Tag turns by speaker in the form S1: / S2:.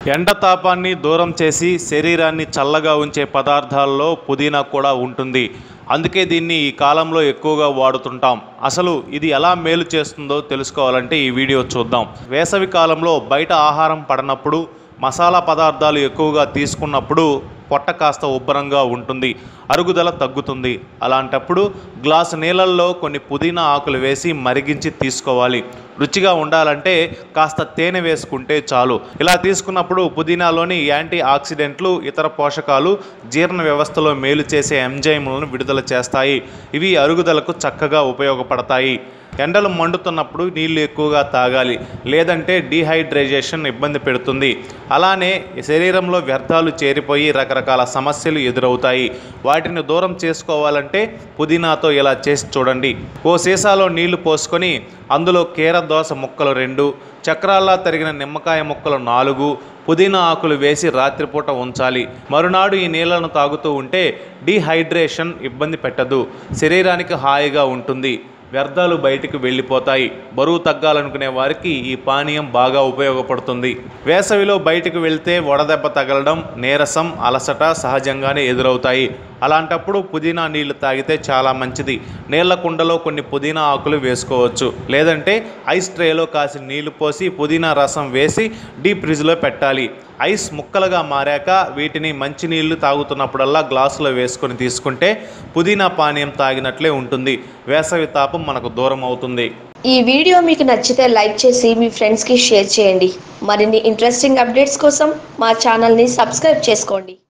S1: ఎండ తాపాన్ని దూరం చేసి శరీరాన్ని చల్లగా ఉంచే పదార్థాల్లో పుదీనా కూడా ఉంటుంది అందుకే దీన్ని ఈ కాలంలో ఎక్కువగా వాడుతుంటాం అసలు ఇది ఎలా మేలు చేస్తుందో తెలుసుకోవాలంటే ఈ వీడియో చూద్దాం వేసవి కాలంలో బయట ఆహారం పడనప్పుడు మసాలా పదార్థాలు ఎక్కువగా తీసుకున్నప్పుడు పొట్ట కాస్త ఉబ్బరంగా ఉంటుంది అరుగుదల తగ్గుతుంది అలాంటప్పుడు గ్లాసు నీళ్ళల్లో కొన్ని పుదీనా ఆకులు వేసి మరిగించి తీసుకోవాలి రుచిగా ఉండాలంటే కాస్త తేనె వేసుకుంటే చాలు ఇలా తీసుకున్నప్పుడు పుదీనాలోని యాంటీ ఆక్సిడెంట్లు ఇతర పోషకాలు జీర్ణ వ్యవస్థలో మేలు చేసే ఎంజైములను విడుదల చేస్తాయి ఇవి అరుగుదలకు చక్కగా ఉపయోగపడతాయి ఎండలు మండుతున్నప్పుడు నీళ్లు ఎక్కువగా తాగాలి లేదంటే డీహైడ్రేషన్ ఇబ్బంది పెడుతుంది అలానే శరీరంలో వ్యర్థాలు చేరిపోయి రకరకాల సమస్యలు ఎదురవుతాయి వాటిని దూరం చేసుకోవాలంటే పుదీనాతో ఇలా చేసి చూడండి ఓ సీసాలో నీళ్లు పోసుకొని అందులో కీర దోస ముక్కలు రెండు చక్రాల్లా తరిగిన నిమ్మకాయ ముక్కలు నాలుగు పుదీనా ఆకులు వేసి రాత్రిపూట ఉంచాలి మరునాడు ఈ నీళ్లను తాగుతూ ఉంటే డీహైడ్రేషన్ ఇబ్బంది పెట్టదు శరీరానికి హాయిగా ఉంటుంది వ్యర్థాలు బయటికి వెళ్ళిపోతాయి బరువు తగ్గాలనుకునే వారికి ఈ పానీయం బాగా ఉపయోగపడుతుంది వేసవిలో బయటికి వెళ్తే వడదెబ్బ తగలడం నీరసం అలసట సహజంగానే ఎదురవుతాయి అలాంటప్పుడు పుదీనా నీళ్లు తాగితే చాలా మంచిది నీళ్ల కుండలో కొన్ని పుదీనా ఆకులు వేసుకోవచ్చు లేదంటే ఐస్ ట్రేలో కాసి నీళ్లు పోసి పుదీనా రసం వేసి డీప్ ఫ్రిడ్జ్లో పెట్టాలి ఐస్ ముక్కలుగా మారాక వీటిని మంచినీళ్లు తాగుతున్నప్పుడల్లా గ్లాసులో వేసుకొని తీసుకుంటే పుదీనా పానీయం తాగినట్లే ఉంటుంది వేసవి తాపం మనకు దూరం అవుతుంది
S2: ఈ వీడియో మీకు నచ్చితే లైక్ చేసి మీ ఫ్రెండ్స్కి షేర్ చేయండి మరిన్ని ఇంట్రెస్టింగ్ అప్డేట్స్ కోసం మా ఛానల్ని సబ్స్క్రైబ్ చేసుకోండి